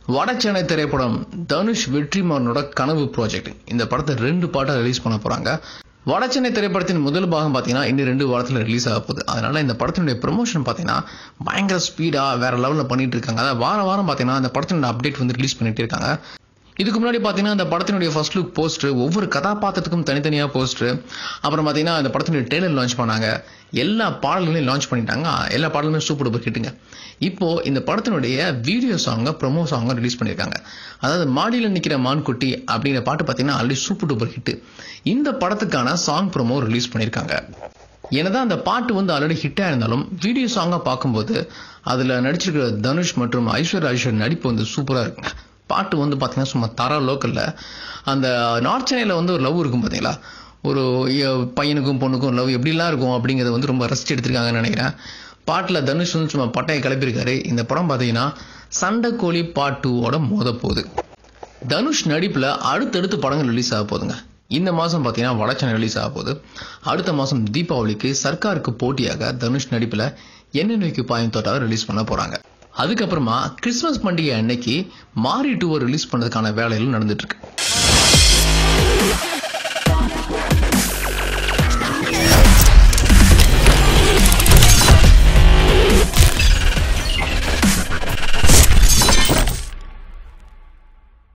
வடச்சென்னை திரைப்படம் தனுஷ் வெற்றிமாறனோட கனவு ப்ராஜெக்ட் இந்த படத்தை ரெண்டு பாட்டாக ரிலீஸ் பண்ண போறாங்க வடச்சென்னை திரைப்படத்தின் முதல் பாகம் பார்த்தீங்கன்னா இன்னும் ரெண்டு வாரத்தில் ரிலீஸ் ஆக போகுது அதனால இந்த படத்தினுடைய ப்ரொமோஷன் பார்த்தீங்கன்னா பயங்கர ஸ்பீடாக வேற லெவலில் பண்ணிட்டு இருக்காங்க அதாவது வாரம் வாரம் பார்த்தீங்கன்னா அந்த படத்தினுடைய அப்டேட் வந்து ரிலீஸ் பண்ணிட்டு இருக்காங்க இதுக்கு முன்னாடி பார்த்தீங்கன்னா அந்த படத்தினுடைய ஃபர்ஸ்ட் லுக் போஸ்டர் ஒவ்வொரு கதாபாத்திரத்துக்கும் தனித்தனியாக போஸ்டர் அப்புறம் பார்த்தீங்கன்னா அந்த படத்தினுடைய டெய்லர் லான்ச் பண்ணாங்க எல்லா பாடல்களையும் லான்ச் பண்ணிட்டாங்க எல்லா பாடலுமே சூப்பர் டூப்பர் ஹிட்டுங்க இப்போ இந்த படத்தினுடைய வீடியோ சாங்கை ப்ரொமோ சாங்கை ரிலீஸ் பண்ணியிருக்காங்க அதாவது மாடியில் நிற்கிற மான்குட்டி அப்படிங்கிற பாட்டு பார்த்தீங்கன்னா ஆல்ரெடி சூப்பர் டூப்பர் ஹிட் இந்த படத்துக்கான சாங் ப்ரொமோ ரிலீஸ் பண்ணியிருக்காங்க என்னதான் அந்த பாட்டு வந்து ஆல்ரெடி ஹிட்டாக இருந்தாலும் வீடியோ சாங்காக பார்க்கும்போது அதில் நடிச்சிருக்கிற தனுஷ் மற்றும் ஐஸ்வர்யா ஐஸ்வர் நடிப்பு வந்து சூப்பராக இருக்குங்க பாட்டு வந்து பார்த்தீங்கன்னா சும்மா தர லோக்கலில் அந்த நார்த் சென்னையில் வந்து ஒரு லவ் இருக்கும் பார்த்தீங்களா ஒரு எ- பையனுக்கும் பொண்ணுக்கும் லவ் எப்படிலாம் இருக்கும் அப்படிங்கிறத வந்து ரொம்ப ரசிச்சு எடுத்திருக்காங்கன்னு நினைக்கிறேன் பாட்டில் தனுஷ் வந்து சும்மா பட்டையை கிளப்பியிருக்காரு இந்த படம் பார்த்தீங்கன்னா சண்டைக்கோழி பார்ட் டூவோட மோத போகுது தனுஷ் நடிப்பில் அடுத்தடுத்து படங்கள் ரிலீஸ் ஆக போகுதுங்க இந்த மாதம் பார்த்தீங்கன்னா வடச்சனை ரிலீஸ் ஆக போகுது அடுத்த மாதம் தீபாவளிக்கு சர்க்காருக்கு போட்டியாக தனுஷ் நடிப்பில் என்ன நோய்க்கு பாயம் தோட்டாவை ரிலீஸ் பண்ண போகிறாங்க அதுக்கப்புறமா கிறிஸ்மஸ் பண்டிகை அன்னைக்கு மாரி டூவை ரிலீஸ் பண்ணதுக்கான வேலைகளும் நடந்துட்டு இருக்கு